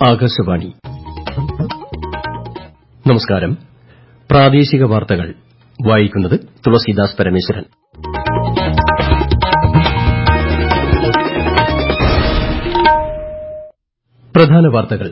ആകാശവാണി നമസ്കാരം പ്രാദേശിക വാർത്തകൾ വായിക്കുന്നത് തുളസീദാസ് പരമേശ്വരൻ പ്രധാന വാർത്തകൾ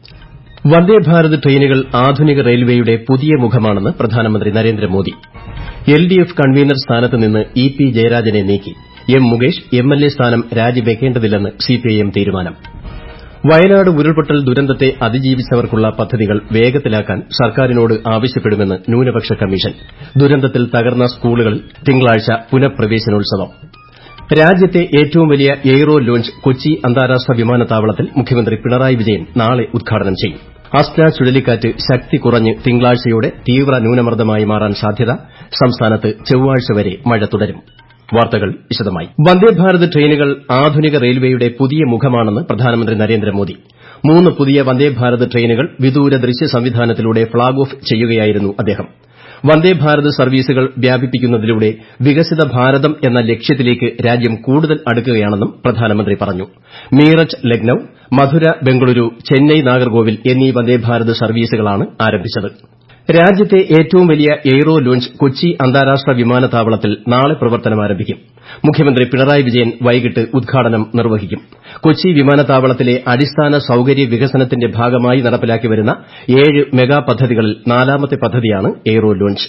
വന്ദേഭാരത് ട്രെയിനുകൾ ആധുനിക റെയിൽവേയുടെ പുതിയ മുഖമാണെന്ന് പ്രധാനമന്ത്രി നരേന്ദ്രമോദി എൽഡിഎഫ് കൺവീനർ സ്ഥാനത്ത് നിന്ന് ഇ പി ജയരാജനെ നീക്കി എം മുകേഷ് എംഎൽഎ സ്ഥാനം രാജിവെക്കേണ്ടതില്ലെന്ന് സിപിഐഎം തീരുമാനം വയനാട് ഉരുൾപൊട്ടൽ ദുരന്തത്തെ അതിജീവിച്ചവർക്കുള്ള പദ്ധതികൾ വേഗത്തിലാക്കാൻ സർക്കാരിനോട് ആവശ്യപ്പെടുമെന്ന് ന്യൂനപക്ഷ കമ്മീഷൻ ദുരന്തത്തിൽ തകർന്ന സ്കൂളുകളിൽ തിങ്കളാഴ്ച പുനഃപ്രവേശനോത്സവം രാജ്യത്തെ ഏറ്റവും വലിയ എയ്റോ ലോഞ്ച് കൊച്ചി അന്താരാഷ്ട്ര വിമാനത്താവളത്തിൽ മുഖ്യമന്ത്രി പിണറായി വിജയൻ നാളെ ഉദ്ഘാടനം ചെയ്യും അസ്ന ചുഴലിക്കാറ്റ് ശക്തി കുറഞ്ഞ് തിങ്കളാഴ്ചയോടെ തീവ്ര ന്യൂനമർദ്ദമായി മാറാൻ സാധ്യത സംസ്ഥാനത്ത് ചൊവ്വാഴ്ച വരെ മഴ തുടരും വാർത്തകൾ വിശദമായി വന്ദേഭാരത് ട്രെയിനുകൾ ആധുനിക റെയിൽവേയുടെ പുതിയ മുഖമാണെന്ന് പ്രധാനമന്ത്രി നരേന്ദ്രമോദി മൂന്ന് പുതിയ വന്ദേഭാരത് ട്രെയിനുകൾ വിദൂര ദൃശ്യ സംവിധാനത്തിലൂടെ ഫ്ളാഗ് ഓഫ് ചെയ്യുകയായിരുന്നു അദ്ദേഹം വന്ദേഭാരത് സർവീസുകൾ വ്യാപിപ്പിക്കുന്നതിലൂടെ വികസിത ഭാരതം എന്ന ലക്ഷ്യത്തിലേക്ക് രാജ്യം കൂടുതൽ അടുക്കുകയാണെന്നും പ്രധാനമന്ത്രി പറഞ്ഞു മീററ്റ് ലക്നൌ മധുര ബംഗളൂരു ചെന്നൈ നാഗർകോവിൽ എന്നീ വന്ദേഭാരത് സർവീസുകളാണ് ആരംഭിച്ചത് രാജ്യത്തെ ഏറ്റവും വലിയ എയ്റോ ലോഞ്ച് കൊച്ചി അന്താരാഷ്ട്ര വിമാനത്താവളത്തിൽ നാളെ പ്രവർത്തനമാരംഭിക്കും മുഖ്യമന്ത്രി പിണറായി വിജയൻ വൈകിട്ട് ഉദ്ഘാടനം നിർവഹിക്കും കൊച്ചി വിമാനത്താവളത്തിലെ അടിസ്ഥാന സൌകര്യ വികസനത്തിന്റെ ഭാഗമായി നടപ്പിലാക്കി വരുന്ന ഏഴ് മെഗാ പദ്ധതികളിൽ നാലാമത്തെ പദ്ധതിയാണ് എയ്റോ ലോഞ്ച്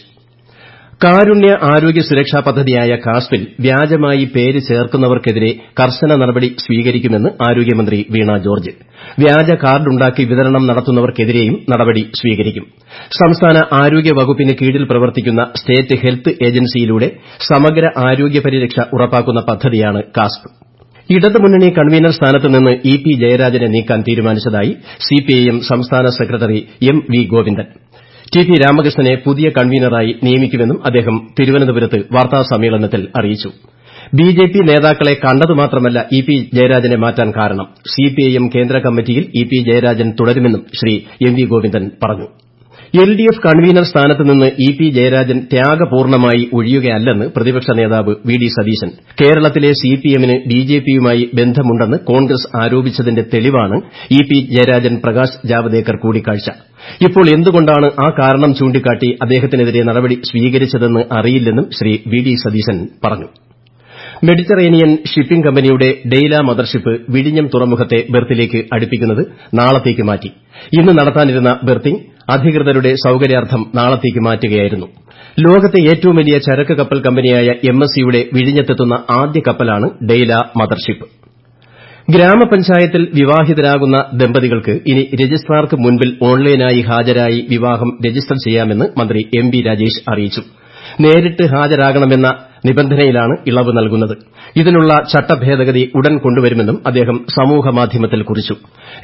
കാരുണ്യ ആരോഗ്യ സുരക്ഷാ പദ്ധതിയായ കാസ്പിൽ വ്യാജമായി പേര് ചേർക്കുന്നവർക്കെതിരെ കർശന നടപടി സ്വീകരിക്കുമെന്ന് ആരോഗ്യമന്ത്രി വീണ ജോർജ് വ്യാജ കാർഡുണ്ടാക്കി വിതരണം നടത്തുന്നവർക്കെതിരെയും നടപടി സ്വീകരിക്കും സംസ്ഥാന ആരോഗ്യ വകുപ്പിന് കീഴിൽ പ്രവർത്തിക്കുന്ന സ്റ്റേറ്റ് ഹെൽത്ത് ഏജൻസിയിലൂടെ സമഗ്ര ആരോഗ്യ പരിരക്ഷ ഉറപ്പാക്കുന്ന പദ്ധതിയാണ് കാസ്പ് ഇടതുമുന്നണി കൺവീനർ സ്ഥാനത്ത് നിന്ന് ഇ പി ജയരാജനെ നീക്കാൻ തീരുമാനിച്ചതായി സിപിഐഎം സംസ്ഥാന secretary M V Govindan T P രാമകൃഷ്ണനെ പുതിയ കൺവീനറായി നിയമിക്കുമെന്നും അദ്ദേഹം തിരുവനന്തപുരത്ത് വാർത്താസമ്മേളനത്തിൽ അറിയിച്ചു ബിജെപി നേതാക്കളെ കണ്ടതുമാത്രമല്ല ഇ പി ജയരാജനെ മാറ്റാൻ കാരണം സിപിഐഎം കേന്ദ്ര കമ്മിറ്റിയിൽ ഇ പി ജയരാജൻ തുടരുമെന്നും ശ്രീ എം വി ഗോവിന്ദൻ പറഞ്ഞു എൽഡിഎഫ് കൺവീനർ സ്ഥാനത്ത് നിന്ന് ഇ പി ജയരാജൻ ത്യാഗപൂർണ്ണമായി ഒഴിയുകയല്ലെന്ന് പ്രതിപക്ഷ നേതാവ് വി ഡി സതീശൻ കേരളത്തിലെ സിപിഎമ്മിന് ബിജെപിയുമായി ബന്ധമുണ്ടെന്ന് കോൺഗ്രസ് ആരോപിച്ചതിന്റെ തെളിവാണ് ഇ പി ജയരാജൻ പ്രകാശ് ജാവ്ദേക്കർ കൂടിക്കാഴ്ച ഇപ്പോൾ എന്തുകൊണ്ടാണ് ആ കാരണം ചൂണ്ടിക്കാട്ടി അദ്ദേഹത്തിനെതിരെ നടപടി സ്വീകരിച്ചതെന്ന് അറിയില്ലെന്നും ശ്രീ വി ഡി സതീശൻ പറഞ്ഞു മെഡിറ്ററേനിയൻ ഷിപ്പിംഗ് കമ്പനിയുടെ ഡെയ്ല മദർഷിപ്പ് വിഴിഞ്ഞം തുറമുഖത്തെ ബെർത്തിലേക്ക് അടുപ്പിക്കുന്നത് നാളത്തേക്ക് മാറ്റി ഇന്ന് നടത്താനിരുന്ന ബെർത്തിംഗ് അധികൃതരുടെ സൌകര്യാർത്ഥം നാളത്തേക്ക് മാറ്റുകയായിരുന്നു ലോകത്തെ ഏറ്റവും വലിയ ചരക്ക് കപ്പൽ കമ്പനിയായ എം എസ് സിയുടെ വിഴിഞ്ഞത്തെത്തുന്ന ആദ്യ കപ്പലാണ് ഡെയ്ല മദർഷിപ്പ് ഗ്രാമപഞ്ചായത്തിൽ വിവാഹിതരാകുന്ന ദമ്പതികൾക്ക് ഇനി രജിസ്ട്രാർക്ക് മുൻപിൽ ഓൺലൈനായി ഹാജരായി വിവാഹം രജിസ്റ്റർ ചെയ്യാമെന്ന് മന്ത്രി എം ബി രാജേഷ് അറിയിച്ചു നേരിട്ട് ഹാജരാകണമെന്ന നിബന്ധനയിലാണ് ഇളവ് നൽകുന്നത് ഇതിനുള്ള ചട്ടഭേദഗതി ഉടൻ കൊണ്ടുവരുമെന്നും അദ്ദേഹം സമൂഹമാധ്യമത്തിൽ കുറിച്ചു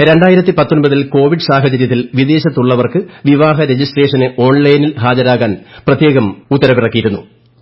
ൽ കോവിഡ് സാഹചര്യത്തിൽ വിദേശത്തുള്ളവർക്ക് വിവാഹ രജിസ്ട്രേഷന് ഓൺലൈനിൽ ഹാജരാകാൻ പ്രത്യേകം ഉത്തരവിറക്കിയിരുന്നു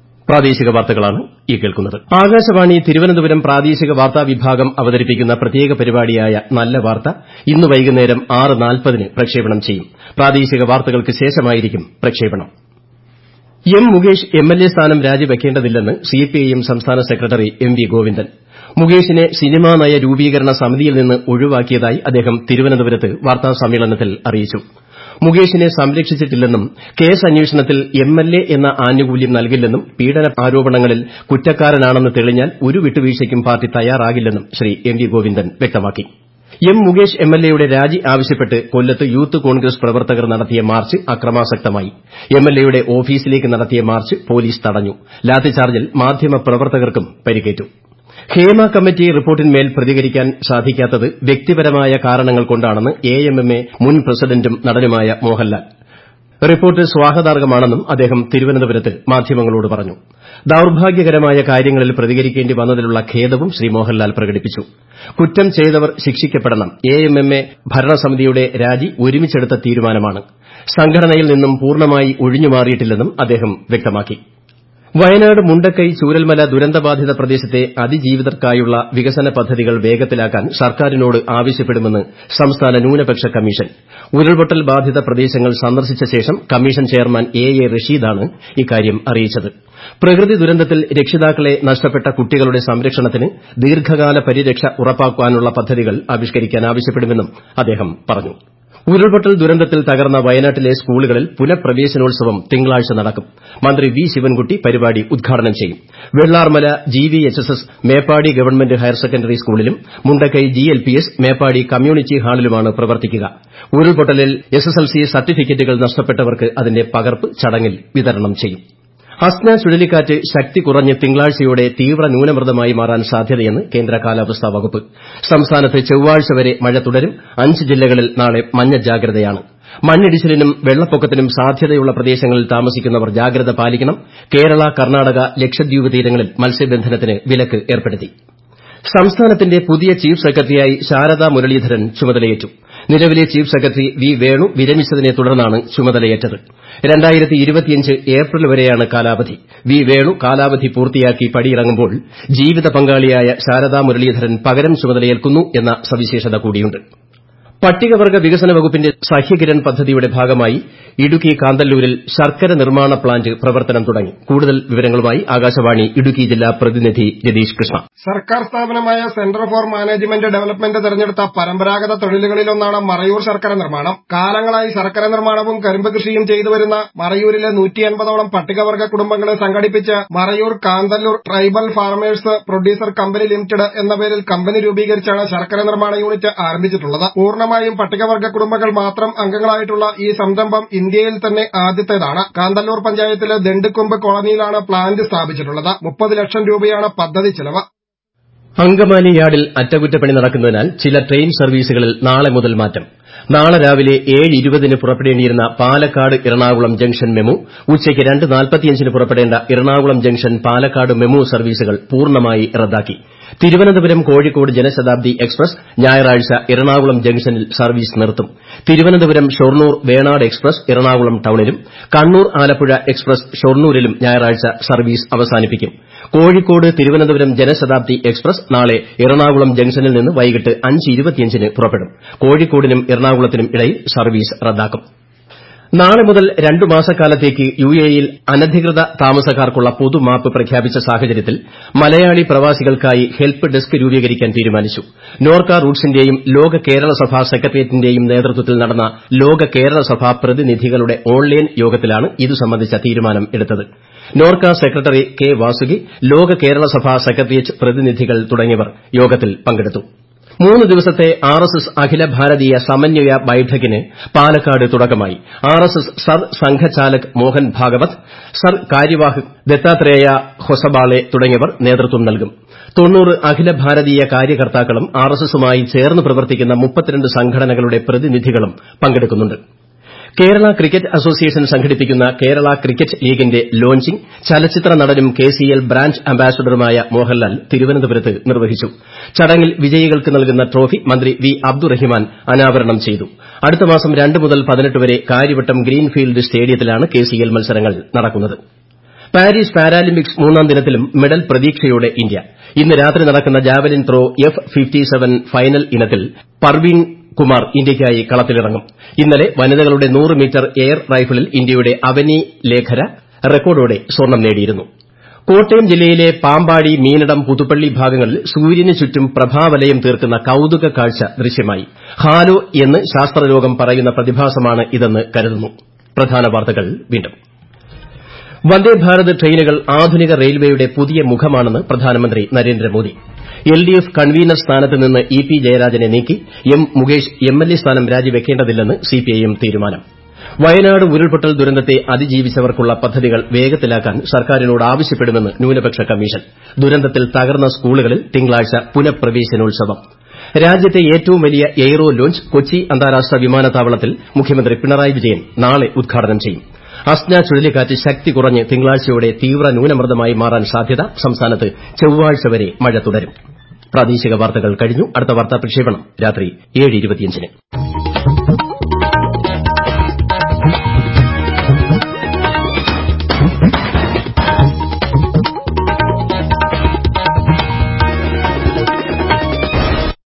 ആകാശവാണി തിരുവനന്തപുരം പ്രാദേശിക വാർത്താ വിഭാഗം അവതരിപ്പിക്കുന്ന പ്രത്യേക പരിപാടിയായ നല്ല വാർത്ത ഇന്ന് വൈകുന്നേരം ആറ് നാൽപ്പതിന് പ്രക്ഷേപണം ചെയ്യും പ്രാദേശിക വാർത്തകൾക്ക് ശേഷമായിരിക്കും പ്രക്ഷേപണം എം മുകേഷ് എംഎൽഎ സ്ഥാനം രാജിവെക്കേണ്ടതില്ലെന്ന് സിപിഐഎം സംസ്ഥാന സെക്രട്ടറി എം വി ഗോവിന്ദൻ മുകേഷിനെ സിനിമാ നയ രൂപീകരണ സമിതിയിൽ നിന്ന് ഒഴിവാക്കിയതായി അദ്ദേഹം തിരുവനന്തപുരത്ത് വാർത്താസമ്മേളനത്തിൽ അറിയിച്ചു മുകേഷിനെ സംരക്ഷിച്ചിട്ടില്ലെന്നും കേസ് അന്വേഷണത്തിൽ എംഎൽഎ എന്ന ആനുകൂല്യം നൽകില്ലെന്നും പീഡന ആരോപണങ്ങളിൽ കുറ്റക്കാരനാണെന്ന് തെളിഞ്ഞാൽ ഒരു വിട്ടുവീഴ്ചയ്ക്കും പാർട്ടി തയ്യാറാകില്ലെന്നും ശ്രീ എം വി ഗോവിന്ദൻ വ്യക്തമാക്കി എം മുകേഷ് എംഎൽഎയുടെ രാജി ആവശ്യപ്പെട്ട് കൊല്ലത്ത് യൂത്ത് കോൺഗ്രസ് പ്രവർത്തകർ നടത്തിയ മാർച്ച് അക്രമാസക്തമായി എംഎൽഎയുടെ ഓഫീസിലേക്ക് നടത്തിയ മാർച്ച് പോലീസ് തടഞ്ഞു ലാത്തിചാർജിൽ മാധ്യമപ്രവർത്തകർക്കും പരിക്കേറ്റു ഹേമ കമ്മിറ്റി റിപ്പോർട്ടിന്മേൽ പ്രതികരിക്കാൻ സാധിക്കാത്തത് വ്യക്തിപരമായ കാരണങ്ങൾ കൊണ്ടാണെന്ന് എഎംഎംഎ മുൻ പ്രസിഡന്റും നടനുമായ മോഹൻലാൽ റിപ്പോർട്ട് സ്വാഗതാർഹമാണെന്നും അദ്ദേഹം തിരുവനന്തപുരത്ത് മാധ്യമങ്ങളോട് പറഞ്ഞു ദൌർഭാഗ്യകരമായ കാര്യങ്ങളിൽ പ്രതികരിക്കേണ്ടി വന്നതിലുള്ള ഖേദവും ശ്രീ മോഹൻലാൽ പ്രകടിപ്പിച്ചു കുറ്റം ചെയ്തവർ ശിക്ഷിക്കപ്പെടണം എഎംഎംഎ ഭരണസമിതിയുടെ രാജി ഒരുമിച്ചെടുത്ത തീരുമാനമാണ് സംഘടനയിൽ നിന്നും പൂർണ്ണമായി ഒഴിഞ്ഞുമാറിയിട്ടില്ലെന്നും അദ്ദേഹം വ്യക്തമാക്കി വയനാട് മുണ്ടക്കൈ ചൂരൽമല ദുരന്തബാധിത പ്രദേശത്തെ അതിജീവിതർക്കായുള്ള വികസന പദ്ധതികൾ വേഗത്തിലാക്കാൻ സർക്കാരിനോട് ആവശ്യപ്പെടുമെന്ന് സംസ്ഥാന ന്യൂനപക്ഷ കമ്മീഷൻ ഉരുൾപൊട്ടൽ ബാധിത പ്രദേശങ്ങൾ സന്ദർശിച്ച ശേഷം കമ്മീഷൻ ചെയർമാൻ എ എ റഷീദാണ് ഇക്കാര്യം അറിയിച്ചത് പ്രകൃതി ദുരന്തത്തിൽ രക്ഷിതാക്കളെ നഷ്ടപ്പെട്ട കുട്ടികളുടെ സംരക്ഷണത്തിന് ദീർഘകാല പരിരക്ഷ ഉറപ്പാക്കാനുള്ള പദ്ധതികൾ ആവിഷ്കരിക്കാൻ ആവശ്യപ്പെടുമെന്നും അദ്ദേഹം പറഞ്ഞു ഉരുൾപൊട്ടൽ ദുരന്തത്തിൽ തകർന്ന വയനാട്ടിലെ സ്കൂളുകളിൽ പുനഃപ്രവേശനോത്സവം തിങ്കളാഴ്ച നടക്കും മന്ത്രി വി ശിവൻകുട്ടി പരിപാടി ഉദ്ഘാടനം ചെയ്യും Vellarmala G V H S S Meppadi government higher secondary സ്കൂളിലും Mundakkai G L P S Meppadi community ഹാളിലുമാണ് പ്രവർത്തിക്കുക ഉരുൾപൊട്ടലിൽ എസ് എസ് എൽ സി സർട്ടിഫിക്കറ്റുകൾ നഷ്ടപ്പെട്ടവർക്ക് അതിന്റെ പകർപ്പ് ചടങ്ങിൽ വിതരണം ചെയ്യും അസ്ന ചുഴലിക്കാറ്റ് ശക്തി കുറഞ്ഞ് തിങ്കളാഴ്ചയോടെ തീവ്ര ന്യൂനമർദ്ദമായി മാറാൻ സാധ്യതയെന്ന് കേന്ദ്ര കാലാവസ്ഥാ വകുപ്പ് സംസ്ഥാനത്ത് ചൊവ്വാഴ്ച വരെ മഴ തുടരും അഞ്ച് ജില്ലകളിൽ നാളെ മഞ്ഞ ജാഗ്രതയാണ് മണ്ണിടിച്ചിലിനും വെള്ളപ്പൊക്കത്തിനും സാധ്യതയുള്ള പ്രദേശങ്ങളിൽ താമസിക്കുന്നവർ ജാഗ്രത പാലിക്കണം കേരള കർണാടക ലക്ഷദ്വീപ് തീരങ്ങളിൽ മത്സ്യബന്ധനത്തിന് വിലക്ക് ഏർപ്പെടുത്തി സംസ്ഥാനത്തിന്റെ പുതിയ ചീഫ് സെക്രട്ടറിയായി ശാരദാ മുരളീധരൻ ചുമതലയേറ്റു നിലവിലെ ചീഫ് സെക്രട്ടറി വി വേണു വിരമിച്ചതിനെ തുടർന്നാണ് ചുമതലയേറ്റത് ഏപ്രിൽ വരെയാണ് കാലാവധി വി വേണു കാലാവധി പൂർത്തിയാക്കി പടിയിറങ്ങുമ്പോൾ ജീവിത പങ്കാളിയായ ശാരദാ മുരളീധരൻ പകരം ചുമതലയേൽക്കുന്നു എന്ന സവിശേഷത കൂടിയുണ്ട് പട്ടികവർഗ്ഗ വികസന വകുപ്പിന്റെ സഹ്യകിരൺ പദ്ധതിയുടെ ഭാഗമായി ഇടുക്കി കാന്തല്ലൂരിൽ ശർക്കര നിർമ്മാണ പ്ലാന്റ് പ്രവർത്തനം തുടങ്ങി കൂടുതൽ വിവരങ്ങളുമായി ആകാശവാണി ഇടുക്കി ജില്ലാ പ്രതിനിധി രതീഷ് കൃഷ്ണ സർക്കാർ സ്ഥാപനമായ സെന്റർ ഫോർ മാനേജ്മെന്റ് ഡെവലപ്മെന്റ് തെരഞ്ഞെടുത്ത പരമ്പരാഗത തൊഴിലുകളിലൊന്നാണ് മറയൂർ ശർക്കര നിർമ്മാണം കാലങ്ങളായി ശർക്കര നിർമ്മാണവും കരിമ്പ് കൃഷിയും ചെയ്തുവരുന്ന മറയൂരിലെ നൂറ്റി അൻപതോളം പട്ടികവർഗ്ഗ കുടുംബങ്ങളെ സംഘടിപ്പിച്ച് Marayoor Kanthalloor tribal farmers producer company limited എന്ന പേരിൽ കമ്പനി രൂപീകരിച്ചാണ് ശർക്കര നിർമ്മാണ യൂണിറ്റ് ആരംഭിച്ചിട്ടുള്ളത് പൂർണ്ണമായും പട്ടികവർഗ്ഗ കുടുംബങ്ങൾ മാത്രം അംഗങ്ങളായിട്ടുള്ള ഈ സംരംഭം ഇന്ത്യയിൽ തന്നെ ആദ്യത്തേതാണ് കാന്തല്ലൂർ പഞ്ചായത്തിലെ ദണ്ടുകൊമ്പ് കോളനിയിലാണ് പ്ലാന്റ് സ്ഥാപിച്ചിട്ടുള്ളത് മുപ്പത് ലക്ഷം രൂപയാണ് പദ്ധതി ചെലവ് അങ്കമാലി യാർഡിൽ അറ്റകുറ്റപ്പണി നടക്കുന്നതിനാൽ ചില ട്രെയിൻ സർവീസുകളിൽ നാളെ മുതൽ മാറ്റം നാളെ രാവിലെ ഏഴ് ഇരുപതിന് പുറപ്പെടേണ്ടിയിരുന്ന പാലക്കാട് എറണാകുളം ജംഗ്ഷൻ മെമു ഉച്ചയ്ക്ക് രണ്ട് നാൽപ്പത്തിയഞ്ചിന് പുറപ്പെടേണ്ട എറണാകുളം ജംഗ്ഷൻ പാലക്കാട് മെമു സർവീസുകൾ പൂർണ്ണമായി റദ്ദാക്കി തിരുവനന്തപുരം കോഴിക്കോട് ജനശതാബ്ദി എക്സ്പ്രസ് ഞായറാഴ്ച എറണാകുളം ജംഗ്ഷനിൽ സർവീസ് നിർത്തും തിരുവനന്തപുരം ഷൊർണൂർ വേണാട് എക്സ്പ്രസ് എറണാകുളം ടൌണിലും കണ്ണൂർ ആലപ്പുഴ എക്സ്പ്രസ് ഷൊർണൂരിലും ഞായറാഴ്ച സർവീസ് അവസാനിപ്പിക്കും കോഴിക്കോട് തിരുവനന്തപുരം ജനശതാബ്ദി എക്സ്പ്രസ് നാളെ എറണാകുളം ജംഗ്ഷനിൽ നിന്ന് വൈകിട്ട് അഞ്ച് ഇരുപത്തിയഞ്ചിന് പുറപ്പെടും കോഴിക്കോടിനും എറണാകുളത്തിനും ഇടയിൽ സർവീസ് റദ്ദാക്കും നാളെ മുതൽ രണ്ടു മാസക്കാലത്തേക്ക് യുഎഇയിൽ അനധികൃത താമസക്കാർക്കുള്ള പൊതുമാപ്പ് പ്രഖ്യാപിച്ച സാഹചര്യത്തിൽ മലയാളി പ്രവാസികൾക്കായി ഹെൽപ്പ് ഡെസ്ക് രൂപീകരിക്കാൻ തീരുമാനിച്ചു നോർക്ക റൂട്ട്സിന്റെയും ലോക കേരള സഭ സെക്രട്ടേറിയറ്റിന്റെയും നേതൃത്വത്തിൽ നടന്ന ലോക കേരള സഭ പ്രതിനിധികളുടെ ഓൺലൈൻ യോഗത്തിലാണ് ഇതു സംബന്ധിച്ച തീരുമാനം എടുത്തത് നോർക്ക സെക്രട്ടറി കെ വാസുകി ലോക കേരള സഭ സെക്രട്ടേറിയറ്റ് പ്രതിനിധികൾ തുടങ്ങിയവർ യോഗത്തിൽ പങ്കെടുത്തു മൂന്ന് ദിവസത്തെ ആർ എസ് എസ് അഖില ഭാരതീയ സമന്വയ ബൈഠക്കിന് പാലക്കാട് തുടക്കമായി R S S Sar Sanghchalak Mohan Bhagwat Sar Karyavah Dattatreya Hosabale തുടങ്ങിയവർ നേതൃത്വം നൽകും തൊണ്ണൂറ് അഖില ഭാരതീയ കാര്യകർത്താക്കളും ആർ എസ് എസുമായി ചേർന്ന് പ്രവർത്തിക്കുന്ന മുപ്പത്തിരണ്ട് സംഘടനകളുടെ പ്രതിനിധികളും പങ്കെടുക്കുന്നുണ്ട് കേരള ക്രിക്കറ്റ് അസോസിയേഷൻ സംഘടിപ്പിക്കുന്ന കേരള ക്രിക്കറ്റ് ലീഗിന്റെ ലോഞ്ചിംഗ് ചലച്ചിത്ര നടനും കെ സി എൽ ബ്രാൻഡ് അംബാസഡറുമായ മോഹൻലാൽ തിരുവനന്തപുരത്ത് നിർവഹിച്ചു ചടങ്ങിൽ വിജയികൾക്ക് നൽകുന്ന ട്രോഫി മന്ത്രി വി അബ്ദുറഹിമാൻ അനാവരണം ചെയ്തു അടുത്ത മാസം രണ്ട് മുതൽ പതിനെട്ട് വരെ കാര്യവട്ടം ഗ്രീൻഫീൽഡ് സ്റ്റേഡിയത്തിലാണ് കെ സി എൽ മത്സരങ്ങൾ നടക്കുന്നത് പാരീസ് പാരാലിമ്പിക്സ് മൂന്നാം ദിനത്തിലും മെഡൽ പ്രതീക്ഷയോടെ ഇന്ത്യ ഇന്ന് രാത്രി നടക്കുന്ന javelin throw F fifty seven final ഇനത്തിൽ പർവീൺ കുമാർ ഇന്ത്യയ്ക്കായി കളത്തിലിറങ്ങും ഇന്നലെ വനിതകളുടെ നൂറ് മീറ്റർ എയർ റൈഫിളിൽ ഇന്ത്യയുടെ അവനി ലേഖര റെക്കോർഡോടെ സ്വർണ്ണം നേടിയിരുന്നു കോട്ടയം ജില്ലയിലെ പാമ്പാടി മീനടം പുതുപ്പള്ളി ഭാഗങ്ങളിൽ സൂര്യന് ചുറ്റും പ്രഭാവലയം തീർക്കുന്ന കൌതുക കാഴ്ച ദൃശ്യമായി ഹാലോ എന്ന് ശാസ്ത്രലോകം പറയുന്ന പ്രതിഭാസമാണ് ഇതെന്ന് കരുതുന്നു പ്രധാന വാർത്തകൾ വീണ്ടും വന്ദേഭാരത് ട്രെയിനുകൾ ആധുനിക റെയിൽവേയുടെ പുതിയ മുഖമാണെന്ന് പ്രധാനമന്ത്രി Narendra Modi L D F convener സ്ഥാനത്ത് നിന്ന് ഇ പി ജയരാജനെ നീക്കി M Mukesh M L A സ്ഥാനം രാജിവെക്കേണ്ടതില്ലെന്ന് സിപിഐഎം തീരുമാനം വയനാട് ഉരുൾപൊട്ടൽ ദുരന്തത്തെ അതിജീവിച്ചവർക്കുള്ള പദ്ധതികൾ വേഗത്തിലാക്കാൻ സർക്കാരിനോട് ആവശ്യപ്പെടുമെന്ന് ന്യൂനപക്ഷ കമ്മീഷൻ ദുരന്തത്തിൽ തകർന്ന സ്കൂളുകളിൽ തിങ്കളാഴ്ച പുനഃപ്രവേശനോത്സവം രാജ്യത്തെ ഏറ്റവും വലിയ എയ്റോ ലോഞ്ച് കൊച്ചി അന്താരാഷ്ട്ര വിമാനത്താവളത്തിൽ മുഖ്യമന്ത്രി പിണറായി വിജയൻ നാളെ ഉദ്ഘാടനം ചെയ്യും അസ്ന ചുഴലിക്കാറ്റ് ശക്തി കുറഞ്ഞ് തിങ്കളാഴ്ചയോടെ തീവ്ര ന്യൂനമർദ്ദമായി മാറാൻ സാധ്യത സംസ്ഥാനത്ത് ചൊവ്വാഴ്ച വരെ മഴ തുടരും പ്രാദേശിക വാർത്തകൾ കഴിഞ്ഞു അടുത്ത വാർത്താ പ്രക്ഷേപണം രാത്രി ഏഴ്